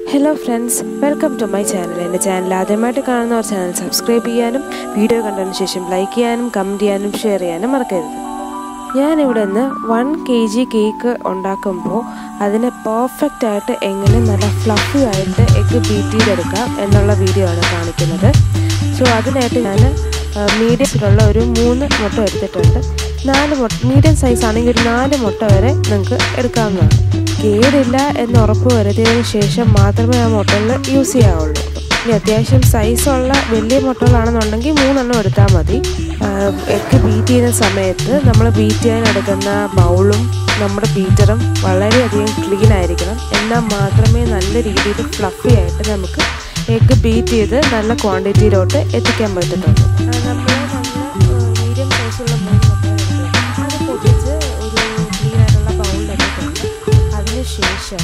hello friends welcome to my channel എൻ്റെ channel ആദ്യമായിട്ട് കാണുന്നവർ ചാനൽ സബ്സ്ക്രൈബ് ചെയ്യാനും വീഡിയോ കണ്ടതിന് ശേഷം ലൈക്ക് ചെയ്യാനും കമൻറ്റ് ചെയ്യാനും ഷെയർ ചെയ്യാനും മറക്കരുത് ഞാനിവിടെ നിന്ന് വൺ കെ ജി കേക്ക് ഉണ്ടാക്കുമ്പോൾ അതിനെ പെർഫെക്റ്റ് ആയിട്ട് എങ്ങനെ നല്ല ഫ്ലഫി ആയിട്ട് എഗ്ഗ് ബീറ്റ് ചെയ്തെടുക്കാം എന്നുള്ള വീഡിയോ ആണ് കാണിക്കുന്നത് സോ അതിനായിട്ട് ഞാൻ മീഡിയത്തിലുള്ള ഒരു മൂന്ന് മുട്ട എടുത്തിട്ടുണ്ട് നാല് മുട്ട മീഡിയം സൈസ് ആണെങ്കിൽ ഒരു നാല് മുട്ട വരെ നിങ്ങൾക്ക് എടുക്കാവുന്നതാണ് കേടില്ല എന്ന് ഉറപ്പ് വരുത്തിയതിന് ശേഷം മാത്രമേ ആ മുട്ടകൾ യൂസ് ചെയ്യാവുള്ളൂ ഇനി അത്യാവശ്യം സൈസുള്ള വലിയ മുട്ടകളാണെന്നുണ്ടെങ്കിൽ മൂന്നെണ്ണം എടുത്താൽ മതി എഗ്ഗ് ബീറ്റ് ചെയ്യുന്ന സമയത്ത് നമ്മൾ ബീറ്റ് ചെയ്യാൻ എടുക്കുന്ന ബൗളും നമ്മുടെ ബീറ്ററും വളരെയധികം ക്ലീൻ ആയിരിക്കണം എന്നാൽ മാത്രമേ നല്ല രീതിയിൽ ഫ്ലഫി ആയിട്ട് നമുക്ക് എഗ്ഗ് ബീറ്റ് ചെയ്ത് നല്ല ക്വാണ്ടിറ്റിയിലോട്ട് എത്തിക്കാൻ പറ്റത്തുള്ളൂ നമ്മൾ നല്ല മീഡിയം സൈസുള്ള മൂന്ന് മുട്ട അത് പൊട്ടിച്ച് ഒരു ക്ലീൻ ആയിട്ടുള്ള ബൗളിലെടുത്തിട്ടുണ്ട് അതിനുശേഷം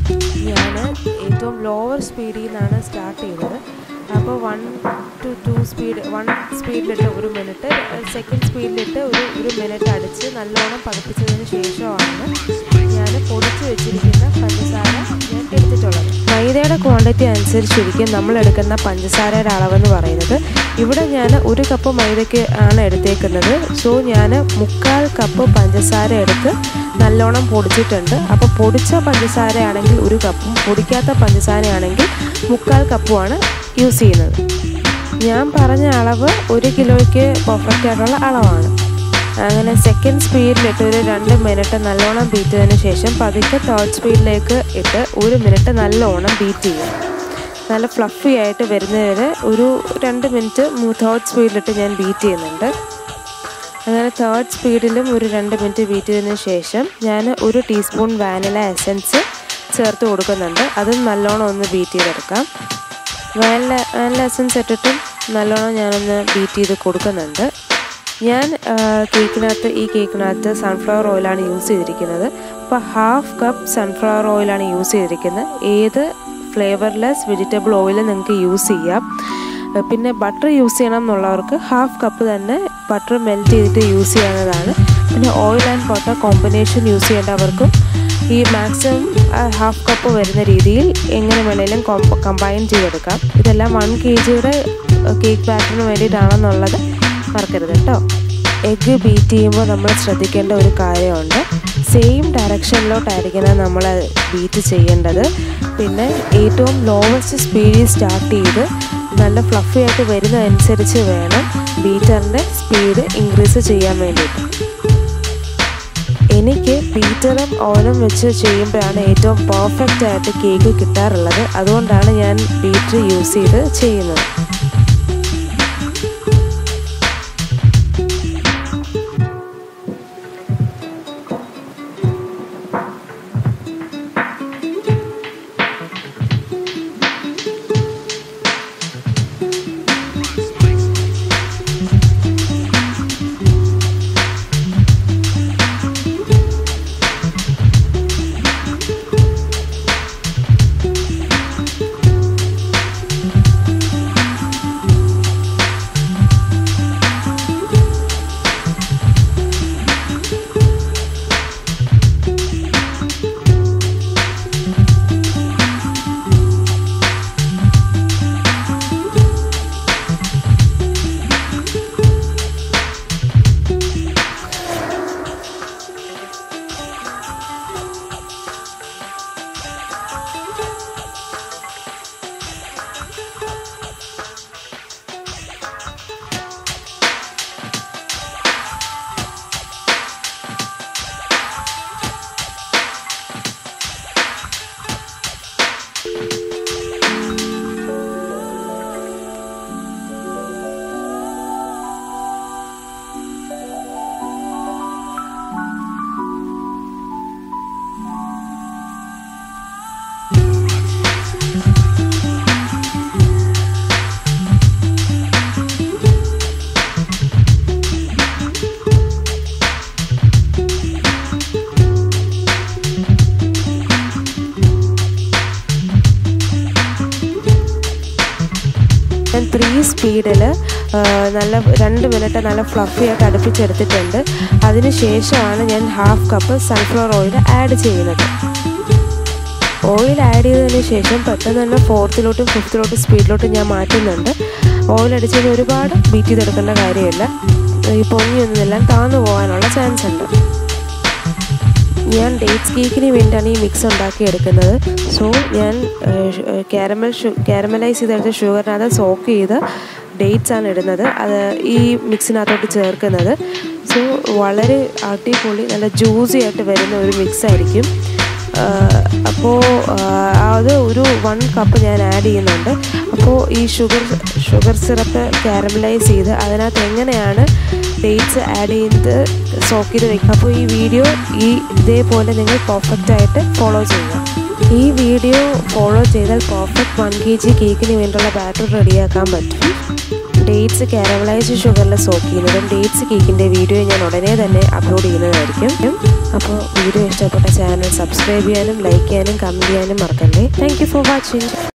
ഞാൻ ഏറ്റവും ലോവർ സ്പീഡിൽ നിന്നാണ് സ്റ്റാർട്ട് ചെയ്തത് അപ്പോൾ one two two speed one സ്പീഡിലിട്ട് ഒരു മിനിറ്റ് സെക്കൻഡ് സ്പീഡിലിട്ട് ഒരു ഒരു മിനിറ്റ് അടിച്ച് നല്ലോണം പതിപ്പിച്ചതിന് ശേഷമാണ് ഞാൻ പൊടിച്ച് വെച്ചിരിക്കുന്ന പഞ്ചസാര ഞാൻ എടുത്തിട്ടുള്ളത് മൈദയുടെ ക്വാണ്ടിറ്റി അനുസരിച്ചിരിക്കും നമ്മൾ എടുക്കുന്ന പഞ്ചസാരയുടെ അളവെന്ന് പറയുന്നത് ഇവിടെ ഞാൻ ഒരു കപ്പ് മൈദയ്ക്ക് ആണ് എടുത്തേക്കുന്നത് സോ ഞാൻ മുക്കാൽ കപ്പ് പഞ്ചസാര എടുത്ത് നല്ലോണം പൊടിച്ചിട്ടുണ്ട് അപ്പോൾ പൊടിച്ച പഞ്ചസാരയാണെങ്കിൽ ഒരു കപ്പും പൊടിക്കാത്ത പഞ്ചസാരയാണെങ്കിൽ മുക്കാൽ കപ്പുമാണ് യൂസ് ചെയ്യുന്നത് ഞാൻ പറഞ്ഞ അളവ് ഒരു കിലോയ്ക്ക് പെർഫെക്റ്റ് ആയിട്ടുള്ള അളവാണ് അങ്ങനെ സെക്കൻഡ് സ്പീഡിലിട്ട് ഒരു രണ്ട് മിനിറ്റ് നല്ലോണം ബീറ്റ് ചെയ്തതിന് ശേഷം പതുക്കെ തേർഡ് സ്പീഡിലേക്ക് ഇട്ട് ഒരു മിനിറ്റ് നല്ലോണം ബീറ്റ് ചെയ്യാം നല്ല ഫ്ലഫി ആയിട്ട് വരുന്നവരെ ഒരു രണ്ട് മിനിറ്റ് തേർഡ് സ്പീഡിലിട്ട് ഞാൻ ബീറ്റ് ചെയ്യുന്നുണ്ട് അങ്ങനെ തേർഡ് സ്പീഡിലും ഒരു രണ്ട് മിനിറ്റ് ബീറ്റ് ചെയ്തതിന് ശേഷം ഞാൻ ഒരു ടീസ്പൂൺ വാനില എസൻസ് ചേർത്ത് കൊടുക്കുന്നുണ്ട് അതും നല്ലോണം ഒന്ന് ബീറ്റ് ചെയ്തെടുക്കാം വാനില വാനില എസൻസ് ഇട്ടിട്ടും നല്ലോണം ഞാനൊന്ന് ബീറ്റ് ചെയ്ത് കൊടുക്കുന്നുണ്ട് ഞാൻ കേക്കിനകത്ത് ഈ കേക്കിനകത്ത് സൺഫ്ലവർ ഓയിലാണ് യൂസ് ചെയ്തിരിക്കുന്നത് അപ്പോൾ ഹാഫ് കപ്പ് സൺഫ്ലവർ ഓയിലാണ് യൂസ് ചെയ്തിരിക്കുന്നത് ഏത് ഫ്ലേവർലെസ് വെജിറ്റബിൾ ഓയിൽ നിങ്ങൾക്ക് യൂസ് ചെയ്യാം പിന്നെ ബട്ടർ യൂസ് ചെയ്യണം എന്നുള്ളവർക്ക് ഹാഫ് കപ്പ് തന്നെ ബട്ടർ മെൽറ്റ് ചെയ്തിട്ട് യൂസ് ചെയ്യാവുന്നതാണ് പിന്നെ oil and butter combination use ചെയ്യേണ്ടവർക്കും ഈ മാക്സിമം ഹാഫ് കപ്പ് വരുന്ന രീതിയിൽ എങ്ങനെ വേണേലും കമ്പൈൻ ചെയ്തെടുക്കാം ഇതെല്ലാം വൺ കെ ജിയുടെ കേക്ക് ബാറ്ററിന് വേണ്ടിയിട്ടാണെന്നുള്ളത് മറക്കരുത് കേട്ടോ എഗ്ഗ് ബീറ്റ് ചെയ്യുമ്പോൾ നമ്മൾ ശ്രദ്ധിക്കേണ്ട ഒരു കാര്യമുണ്ട് സെയിം ഡയറക്ഷനിലോട്ടായിരിക്കണം നമ്മൾ ബീറ്റ് ചെയ്യേണ്ടത് പിന്നെ ഏറ്റവും ലോവസ്റ്റ് സ്പീഡിൽ സ്റ്റാർട്ട് ചെയ്ത് നല്ല ഫ്ലഫി ആയിട്ട് വരുന്നതനുസരിച്ച് വേണം ബീറ്ററിൻ്റെ സ്പീഡ് ഇൻക്രീസ് ചെയ്യാൻ വേണ്ടിയിട്ട് എനിക്ക് ബീറ്ററും ഓവനും വെച്ച് ചെയ്യുമ്പോഴാണ് ഏറ്റവും പെർഫെക്റ്റ് ആയിട്ട് കേക്ക് കിട്ടാറുള്ളത് അതുകൊണ്ടാണ് ഞാൻ ബീറ്റർ യൂസ് ചെയ്ത് ചെയ്യുന്നത് ഞാൻ ത്രീ സ്പീഡിൽ നല്ല രണ്ട് മിനിറ്റ് നല്ല ഫ്ലഫി ആയിട്ട് അടുപ്പിച്ചെടുത്തിട്ടുണ്ട് അതിന് ശേഷമാണ് ഞാൻ half cup sunflower oil add ചെയ്യുന്നത് ഓയിൽ ആഡ് ചെയ്തതിന് ശേഷം പെട്ടെന്ന് തന്നെ ഫോർത്തിലോട്ടും ഫിഫ്ത്തിലോട്ടും സ്പീഡിലോട്ടും ഞാൻ മാറ്റുന്നുണ്ട് ഓയിൽ അടിച്ചത് ഒരുപാട് ബീറ്റ് ചെയ്തെടുക്കേണ്ട കാര്യമില്ല ഈ പൊങ്ങിയൊന്നുമെല്ലാം താന്നു പോകാനുള്ള ചാൻസ് ഉണ്ട് ഞാൻ ഡേറ്റ്സ് കേക്കിന് വേണ്ടിയാണ് ഈ മിക്സ് ഉണ്ടാക്കി എടുക്കുന്നത് സോ ഞാൻ കാരമൽ ഷു കാരമലൈസ് ചെയ്തെടുത്ത ഷുഗറിനകത്ത് സോക്ക് ചെയ്ത് ഡേറ്റ്സ് ആണ് ഇടുന്നത് അത് ഈ മിക്സിനകത്തോട്ട് ചേർക്കുന്നത് സോ വളരെ അടിപൊളി നല്ല ജ്യൂസി ആയിട്ട് വരുന്ന ഒരു മിക്സ് ആയിരിക്കും അപ്പോൾ അത് ഒരു വൺ കപ്പ് ഞാൻ ആഡ് ചെയ്യുന്നുണ്ട് അപ്പോൾ ഈ ഷുഗർ ഷുഗർ സിറപ്പ് കാരമലൈസ് ചെയ്ത് അതിനകത്ത് എങ്ങനെയാണ് ഡേറ്റ്സ് ആഡ് ചെയ്ത് സോക്ക് ചെയ്ത് വെക്കുക അപ്പോൾ ഈ വീഡിയോ ഈ ഇതേപോലെ നിങ്ങൾ പെർഫെക്റ്റ് ആയിട്ട് ഫോളോ ചെയ്യുക ഈ വീഡിയോ ഫോളോ ചെയ്താൽ പെർഫെക്റ്റ് വൺ കെ ജി കേക്കിന് വേണ്ടിയുള്ള ബാറ്റർ റെഡിയാക്കാൻ പറ്റും ഡേറ്റ്സ് കാരമലൈസ്ഡ് ഷുഗറിൽ സോക്ക് ചെയ്യുന്നതും ഡേറ്റ്സ് കേക്കിൻ്റെ വീഡിയോ ഞാൻ ഉടനെ തന്നെ അപ്ലോഡ് ചെയ്യുന്നതായിരിക്കും അപ്പോൾ വീഡിയോ ഇഷ്ടപ്പെട്ട ചാനൽ സബ്സ്ക്രൈബ് ചെയ്യാനും ലൈക്ക് ചെയ്യാനും കമൻറ്റ് ചെയ്യാനും മറക്കണ്ടേ താങ്ക് യു ഫോർ വാച്ചിങ്